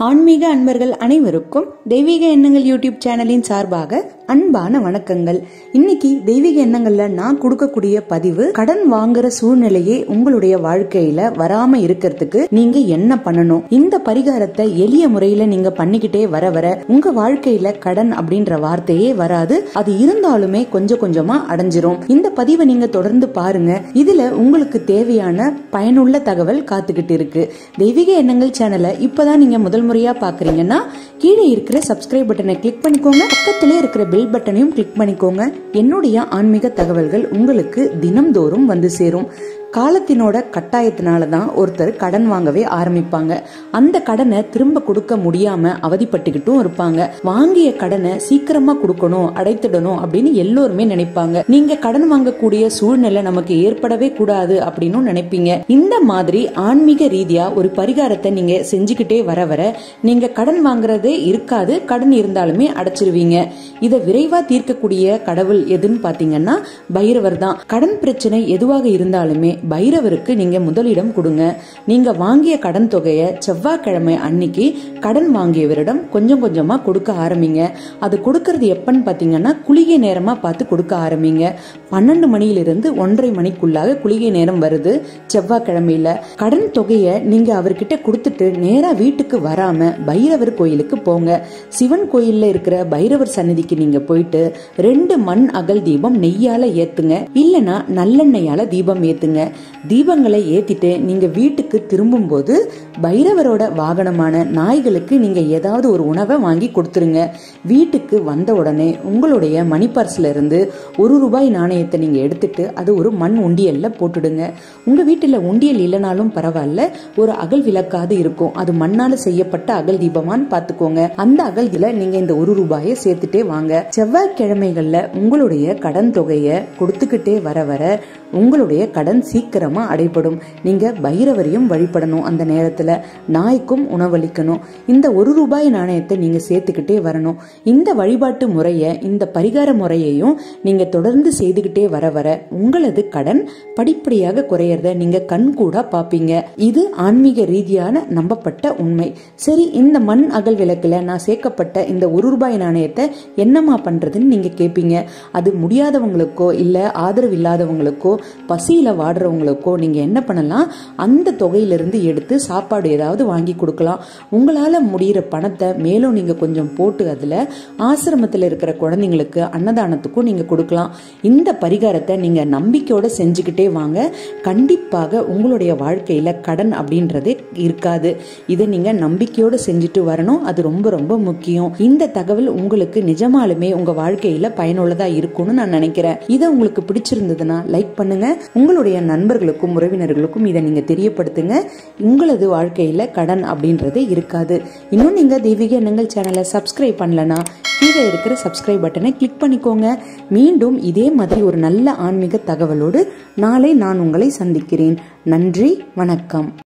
ஆன்மீக அன்பர்கள் அனைவருக்கும் தெய்வீக எண்ணங்கள் யூடியூப் சேனலின் சார்பாக அன்பான வணக்கங்கள் இன்னைக்கு தெய்வீக எண்ணங்கள்ல நான் கொடுக்கக்கூடிய பதிவு கடன் வாங்குற சூழ்நிலையே உங்களுடைய வாழ்க்கையில வராம இருக்கிறதுக்கு நீங்க என்ன பண்ணணும் இந்த பரிகாரத்தை எளிய முறையில நீங்க பண்ணிக்கிட்டே வர வர உங்க வாழ்க்கையில கடன் அப்படின்ற வார்த்தையே வராது அது இருந்தாலுமே கொஞ்சம் கொஞ்சமா அடைஞ்சிரும் இந்த பதிவை நீங்க தொடர்ந்து பாருங்க இதுல உங்களுக்கு தேவையான பயனுள்ள தகவல் காத்துக்கிட்டு இருக்கு தெய்வீக எண்ணங்கள் சேனலை இப்பதான் நீங்க முதல் முறையா பாக்குறீங்கன்னா கீழே இருக்கிற சப்ஸ்கிரைப் பட்டனை கிளிக் பண்ணிக்கோங்க பக்கத்திலே இருக்கிற பெல் பட்டனையும் கிளிக் பண்ணிக்கோங்க என்னுடைய ஆன்மீக தகவல்கள் உங்களுக்கு தினம்தோறும் வந்து சேரும் காலத்தினோட கட்டாயத்தினால தான் ஒருத்தர் கடன் வாங்கவே ஆரம்பிப்பாங்க அந்த கடனை திரும்ப கொடுக்க முடியாம அவதிப்பட்டுக்கிட்டும் இருப்பாங்க வாங்கிய கடனை சீக்கிரமா கொடுக்கணும் அடைத்திடணும் அப்படின்னு எல்லோருமே நினைப்பாங்க நீங்க கடன் வாங்கக்கூடிய சூழ்நிலை நமக்கு ஏற்படவே கூடாது அப்படின்னு நினைப்பீங்க இந்த மாதிரி ஆன்மீக ரீதியா ஒரு பரிகாரத்தை நீங்க செஞ்சுக்கிட்டே வர வர நீங்க கடன் வாங்குறதே இருக்காது கடன் இருந்தாலுமே அடைச்சிருவீங்க இதை விரைவா தீர்க்கக்கூடிய கடவுள் எதுன்னு பாத்தீங்கன்னா பைரவர் தான் கடன் பிரச்சனை எதுவாக இருந்தாலுமே பைரவருக்கு நீங்க முதலிடம் கொடுங்க நீங்க வாங்கிய கடன் தொகையை செவ்வாய்க்கிழமை அன்னைக்கு கடன் வாங்கியவரிடம் கொஞ்சம் கொஞ்சமா கொடுக்க ஆரம்பிங்க அது கொடுக்கறது எப்பன்னு பாத்தீங்கன்னா குளிகை நேரமா பார்த்து கொடுக்க ஆரம்பிங்க பன்னெண்டு மணியிலிருந்து ஒன்றரை மணிக்குள்ளாக குளிகை நேரம் வருது செவ்வாய்க்கிழமையில கடன் தொகையை நீங்க அவர்கிட்ட கொடுத்துட்டு நேரா வீட்டுக்கு வராம பைரவர் கோயிலுக்கு போங்க சிவன் கோயில்ல இருக்கிற பைரவர் சன்னதிக்கு நீங்க போயிட்டு ரெண்டு மண் அகல் தீபம் நெய்யால ஏத்துங்க இல்லனா நல்லெண்ணெயால தீபம் ஏத்துங்க தீபங்களை ஏத்திட்டு நீங்க வீட்டுக்கு திரும்பும் போது பைரவரோட வாகனமான நாய்களுக்கு நீங்க ஏதாவது ஒரு உணவை வாங்கி கொடுத்துருங்க வீட்டுக்கு வந்த உடனே உங்களுடைய மணி பர்ஸ்ல இருந்து ஒரு ரூபாய் நாணயத்தை நீங்க எடுத்துட்டு அது ஒரு மண் உண்டியல்ல போட்டுடுங்க உங்க வீட்டுல உண்டியல் இல்லைனாலும் பரவாயில்ல ஒரு அகல் விளக்காது இருக்கும் அது மண்ணால செய்யப்பட்ட அகல் தீபமான்னு பாத்துக்கோங்க அந்த அகல்ல நீங்க இந்த ஒரு ரூபாயை சேர்த்துட்டே வாங்க செவ்வாய்க்கிழமைகள்ல உங்களுடைய கடன் தொகையை கொடுத்துக்கிட்டே வர வர உங்களுடைய கடன் சீக்கிரமா அடைபடும் நீங்க பைரவரையும் வழிபடணும் அந்த நேரத்துல நாய்க்கும் உணவளிக்கணும் இந்த ஒரு ரூபாய் நாணயத்தை நீங்க சேர்த்துக்கிட்டே வரணும் இந்த வழிபாட்டு முறைய இந்த பரிகார முறையையும் நீங்க தொடர்ந்து செய்துகிட்டே வர வர உங்களது கடன் படிப்படியாக குறையறத நீங்க கண் கூட பாப்பீங்க இது ஆன்மீக ரீதியான நம்பப்பட்ட உண்மை சரி இந்த மண் அகல் விளக்குல நான் சேர்க்கப்பட்ட இந்த ஒரு ரூபாய் நாணயத்தை என்னமா பண்றதுன்னு நீங்க கேட்பீங்க அது முடியாதவங்களுக்கோ இல்ல ஆதரவு இல்லாதவங்களுக்கோ பசியில வாடுறவங்களுக்கோ நீங்க என்ன பண்ணலாம் அந்த தொகையிலிருந்து எடுத்து சாப்பாடு ஏதாவது வாங்கி கொடுக்கலாம் உங்களால முடியிற பணத்தை மேலும் நீங்க கொஞ்சம் போட்டு அதுல ஆசிரமத்தில் இருக்கிற குழந்தைங்களுக்கு அன்னதானத்துக்கும் நீங்க கொடுக்கலாம் இந்த பரிகாரத்தை நீங்க நம்பிக்கையோட செஞ்சுக்கிட்டே வாங்க கண்டிப்பாக உங்களுடைய வாழ்க்கையில கடன் அப்படின்றதே இருக்காது இதை நீங்க நம்பிக்கையோட செஞ்சுட்டு வரணும் அது ரொம்ப ரொம்ப முக்கியம் இந்த தகவல் உங்களுக்கு நிஜமாலுமே உங்க வாழ்க்கையில பயனுள்ளதா இருக்கும்னு நான் நினைக்கிறேன் இதை உங்களுக்கு பிடிச்சிருந்ததுன்னா லைக் பண்ணுங்க உங்களுடைய நண்பர்களுக்கும் உறவினர்களுக்கும் இதை நீங்க தெரியப்படுத்துங்க உங்களது வாழ்க்கையில கடன் அப்படின்றதே இருக்காது இன்னும் நீங்க தெய்வீக எண்ணங்கள் சேனலை சப்ஸ்கிரைப் பண்ணலனா கீழே இருக்கிற சப்ஸ்கிரைப் பட்டனை கிளிக் பண்ணிக்கோங்க மீண்டும் இதே மாதிரி ஒரு நல்ல ஆன்மீக தகவலோடு நாளை நான் உங்களை சந்திக்கிறேன் நன்றி வணக்கம்